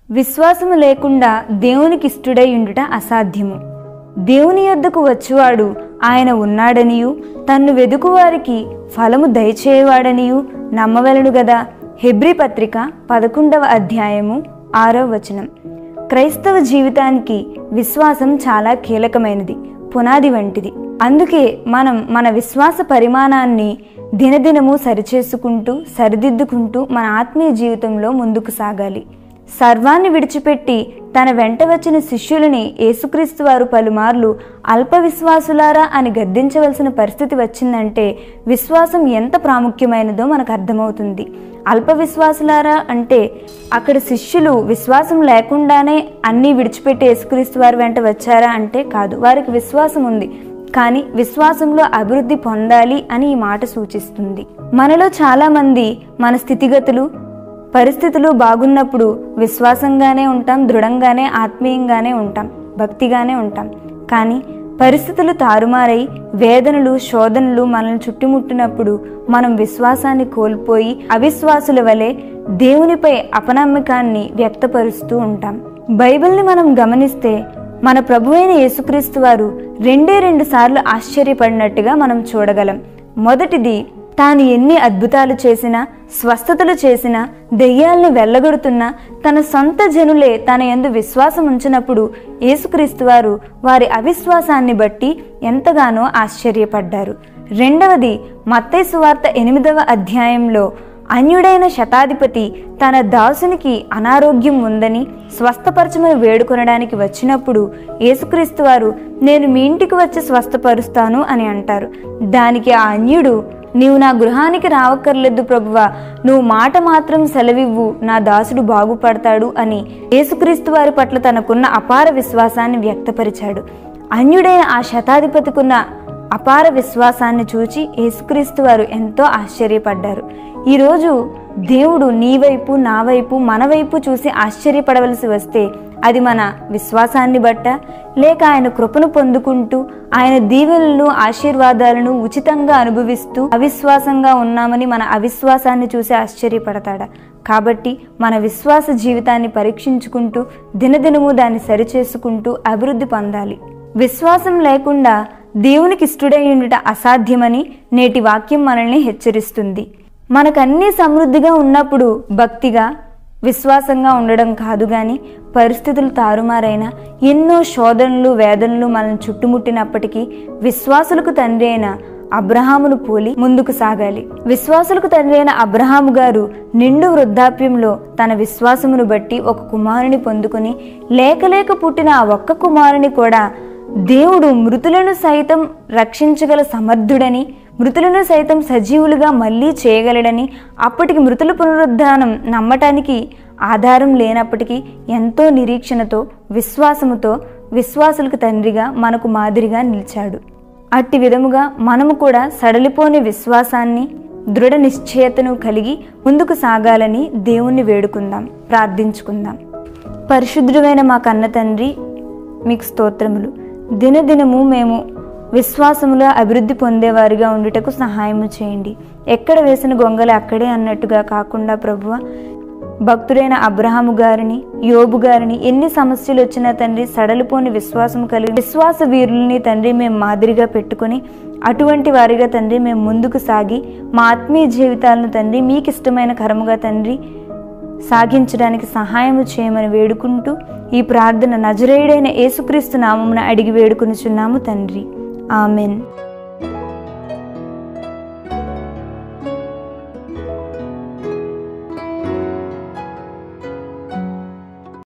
విశ్వాసము లేకుండా దేవునికి ఇష్టడై ఉండుట అసాధ్యము దేవుని యొద్దకు వచ్చువాడు ఆయన ఉన్నాడనియు తన్ను వెదుకువారికి ఫలము దయచేయవాడనియు నమ్మవలను గదా హెబ్రి పత్రిక పదకొండవ అధ్యాయము ఆరవ వచనం క్రైస్తవ జీవితానికి విశ్వాసం చాలా కీలకమైనది పునాది వంటిది అందుకే మనం మన విశ్వాస పరిమాణాన్ని దినదినము సరిచేసుకుంటూ సరిదిద్దుకుంటూ మన ఆత్మీయ జీవితంలో ముందుకు సాగాలి సర్వాన్ని విడిచిపెట్టి తన వెంట వచ్చిన శిష్యులని యేసుక్రీస్తు వారు పలుమార్లు అల్ప విశ్వాసులారా అని గద్దించవలసిన పరిస్థితి వచ్చిందంటే విశ్వాసం ఎంత ప్రాముఖ్యమైనదో మనకు అర్థమవుతుంది అల్ప విశ్వాసులారా అంటే అక్కడ శిష్యులు విశ్వాసం లేకుండానే అన్నీ విడిచిపెట్టి యేసుక్రీస్తు వారి వెంట వచ్చారా అంటే కాదు వారికి విశ్వాసం ఉంది కానీ విశ్వాసంలో అభివృద్ధి పొందాలి అని ఈ మాట సూచిస్తుంది మనలో చాలామంది మన స్థితిగతులు పరిస్థితులు బాగున్నప్పుడు విశ్వాసంగానే ఉంటాం దృఢంగానే ఆత్మీయంగానే ఉంటాం భక్తిగానే ఉంటాం కానీ పరిస్థితులు తారుమారై వేదనలు శోధనలు మనల్ని చుట్టుముట్టినప్పుడు మనం విశ్వాసాన్ని కోల్పోయి అవిశ్వాసుల వలె దేవునిపై అపనమ్మకాన్ని వ్యక్తపరుస్తూ ఉంటాం బైబిల్ని మనం గమనిస్తే మన ప్రభు అయిన యేసుక్రీస్తు వారు రెండే రెండు సార్లు ఆశ్చర్యపడినట్టుగా మనం చూడగలం మొదటిది తాను ఎన్ని అద్భుతాలు చేసినా స్వస్థతలు చేసినా దెయ్యాల్ని వెళ్ళగొడుతున్నా తన సొంత జనులే తన ఎందు విశ్వాసం ఉంచినప్పుడు యేసుక్రీస్తు వారు వారి అవిశ్వాసాన్ని బట్టి ఎంతగానో ఆశ్చర్యపడ్డారు రెండవది మత్తయి సువార్త ఎనిమిదవ అధ్యాయంలో అన్యుడైన శతాధిపతి తన దాసునికి అనారోగ్యం ఉందని స్వస్థపరచమని వేడుకొనడానికి వచ్చినప్పుడు యేసుక్రీస్తు వారు నేను మీ ఇంటికి వచ్చి స్వస్థపరుస్తాను అని అంటారు దానికి ఆ అన్యుడు నీవు నా గృహానికి రావక్కర్లేదు ప్రభువా నువ్వు మాట మాత్రం సెలవివ్వు నా దాసుడు బాగుపడతాడు అని యేసుక్రీస్తు వారి పట్ల తనకున్న అపార విశ్వాసాన్ని వ్యక్తపరిచాడు అన్యుడైన ఆ శతాధిపతికున్న అపార విశ్వాసాన్ని చూచి యేసుక్రీస్తు వారు ఎంతో ఆశ్చర్యపడ్డారు ఈరోజు దేవుడు నీ వైపు నా వైపు మన వైపు చూసి ఆశ్చర్యపడవలసి వస్తే అది మన విశ్వాసాన్ని బట్ట లేక ఆయన కృపను పొందుకుంటూ ఆయన దీవెనలను ఆశీర్వాదాలను ఉచితంగా అనుభవిస్తూ అవిశ్వాసంగా ఉన్నామని మన అవిశ్వాసాన్ని చూసి ఆశ్చర్యపడతాడా కాబట్టి మన విశ్వాస జీవితాన్ని పరీక్షించుకుంటూ దినదినము దాన్ని సరిచేసుకుంటూ అభివృద్ధి పొందాలి విశ్వాసం లేకుండా దేవునికి ఇష్టడై ఉండుట అసాధ్యమని నేటి వాక్యం మనల్ని హెచ్చరిస్తుంది మనకన్నీ సమృద్ధిగా ఉన్నప్పుడు భక్తిగా విశ్వాసంగా ఉండడం కాదు కానీ పరిస్థితులు తారుమారైన ఎన్నో శోధనలు వేదనలు మనల్ని చుట్టుముట్టినప్పటికీ విశ్వాసులకు తండ్రి అయిన అబ్రహామును పోలి ముందుకు సాగాలి విశ్వాసులకు తండ్రి అయిన అబ్రహాము గారు నిండు వృద్ధాప్యంలో తన విశ్వాసమును బట్టి ఒక కుమారుని పొందుకొని లేక లేక పుట్టిన ఆ ఒక్క కుమారుని కూడా దేవుడు మృతులను సైతం రక్షించగల సమర్థుడని మృతులను సైతం సజీవులుగా మళ్ళీ చేయగలడని అప్పటికి మృతుల పునరుద్ధానం నమ్మటానికి ఆధారం లేనప్పటికీ ఎంతో నిరీక్షణతో విశ్వాసముతో విశ్వాసులకు తండ్రిగా మనకు మాదిరిగా నిలిచాడు అట్టి విధముగా మనము కూడా సడలిపోని విశ్వాసాన్ని దృఢ నిశ్చయతను కలిగి ముందుకు సాగాలని దేవుణ్ణి వేడుకుందాం ప్రార్థించుకుందాం పరిశుద్ధుడైన మా కన్న తండ్రి మీకు స్తోత్రములు దినదినము మేము విశ్వాసములో అభివృద్ధి పొందేవారిగా ఉండుటకు సహాయము చేయండి ఎక్కడ వేసిన గొంగలు అక్కడే అన్నట్టుగా కాకుండా ప్రభువ భక్తుడైన అబ్రహాము గారిని యోబు గారిని ఎన్ని సమస్యలు వచ్చినా తండ్రి సడలిపోని విశ్వాసం కలిగి విశ్వాస వీరుల్ని తండ్రి మేము మాదిరిగా పెట్టుకొని అటువంటి వారిగా తండ్రి మేము ముందుకు సాగి మా ఆత్మీయ జీవితాలను తండ్రి మీకు ఇష్టమైన కరముగా తండ్రి సాగించడానికి సహాయము చేయమని వేడుకుంటూ ఈ ప్రార్థన నజరేయుడైన యేసుక్రీస్తు నామమున అడిగి వేడుకొనుచున్నాము తండ్రి ఆమెన్